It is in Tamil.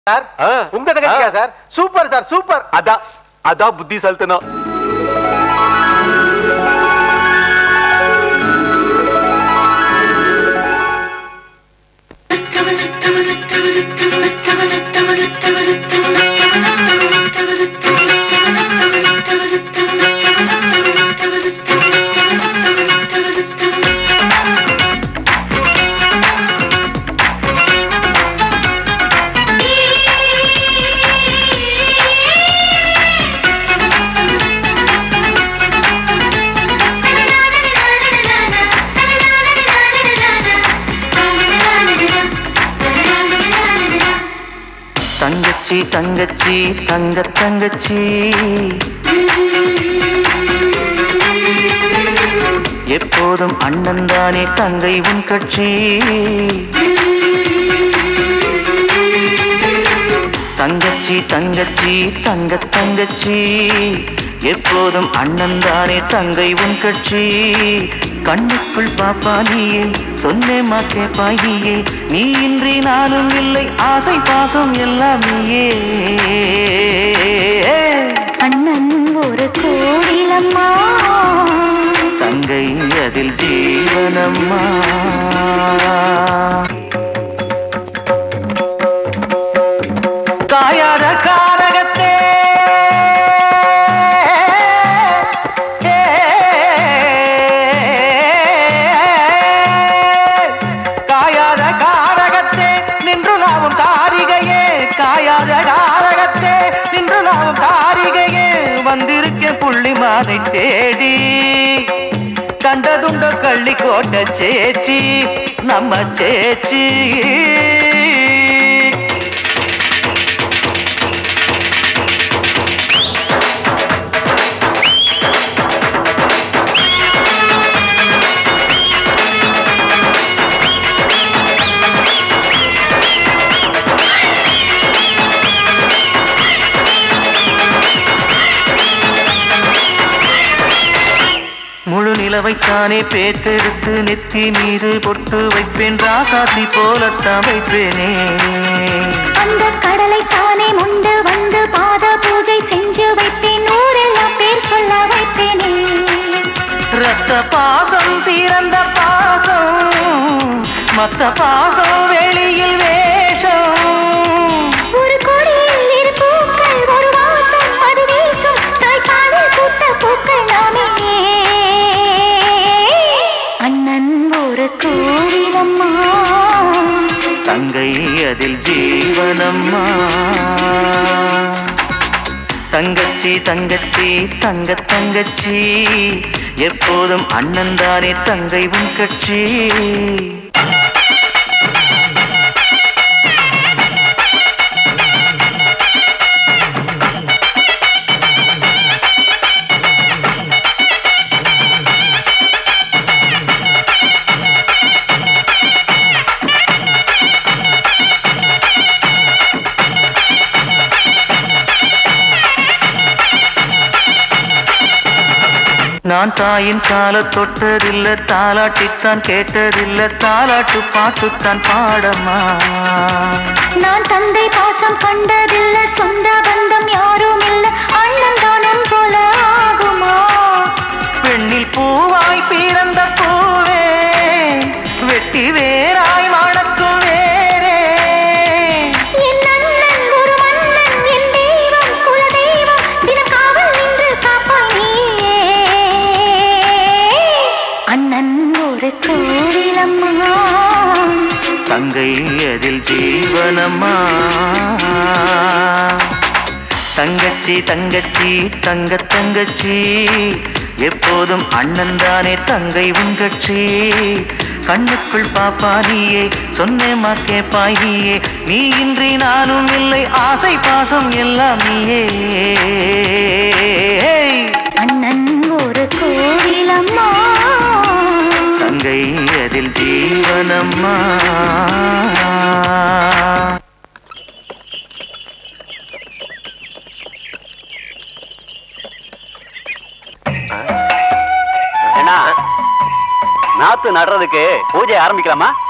சார் உங்க தங்கச்சியா சார் சூப்பர் சார் சூப்பர் அதான் அதான் புத்திசாலித்தனம் தங்கச்சி தங்கச்சி தங்க தங்கச்சி எப்போதும் அண்ணன் தானே தங்கை உன் கட்சி தங்கச்சி தங்கச்சி தங்க தங்கச்சி எப்போதும் அண்ணன் தானே தங்கை உன் கட்சி கண்ணுக்குள் பாப்பா நீயே சொன்னேம்மா கேப்பாயே நீ இன்றி நானும் இல்லை ஆசை பாசம் எல்லாம் நீயே அண்ணன் ஒரு கோவிலம்மா தங்கை அதில் ஜீவனம்மா காயாத காரகத்தே காயாத காரகத்தே நின்று நாவும் தாரிகையே காயாத காரகத்தே நின்று நாவும் தாரிகையே வந்திருக்கேன் புள்ளி மாதை தேடி கண்டதுண்ட கள்ளி கோட்ட சேச்சி நம்ம சேச்சி முழு நிலவைத்தானே பேத்தெடுத்து நெத்தி மீது பொட்டு வைப்பேன் ராசாத்தி போலத்தான் வைப்பேனே அந்த கடலை தானே முண்டு வந்து பாத பூஜை செஞ்சு வைப்பேன் ஊரெல்லாம் பேர் சொல்ல வைப்பேனே ரத்த பாசம் சீரந்த பாசம் மத்த பாசம் வெளியில் வேஷம் ஒரு கொடியில் இரு பூக்கள் ஒரு வாசம் அது வீசும் தாய்ப்பாலில் பூத்த பூக்கள் நாமே அண்ணன் ஒரு கோவிலம்மா தங்கை அதில் ஜீவனம்மா தங்கச்சி தங்கச்சி தங்க தங்கச்சி எப்போதும் அண்ணன் தானே தங்கை உன் கட்சி நான் தாயின் கால தொட்டதில்ல தாலாட்டித்தான் கேட்டதில்ல தாலாட்டு பாட்டுத்தான் பாடம்மா நான் தந்தை பாசம் கண்டதில்ல சொந்த பந்தம் யாரும் இல்ல அண்ணன் தானும் போல ஆகுமா பெண்ணில் பூவாய் பிறந்த பூவே வெட்டி வேராய் மணக்கும் வேரே என் அண்ணன் ஒரு மன்னன் என் தெய்வம் குல தெய்வம் தினம் காவல் நின்று காப்பாய் நீயே அண்ணன் ஒரு கோவிலம்மா தங்கை அதில் ஜீவனம்மா தங்கச்சி தங்கச்சி தங்க தங்கச்சி எப்போதும் அண்ணன் தானே தங்கை உன் கட்சி கண்ணுக்குள் பாப்பா நீயே சொன்னேம்மா கேப்பாய் நீயே நீ இன்றி நானும் இல்லை ஆசை பாசம் எல்லாம் நீயே அண்ணன் ஒரு கோவிலம்மா தங்கை அதில் ஜீவனம்மா என்ன நாத்து நடுறதுக்கு பூஜை ஆரம்பிக்கலாமா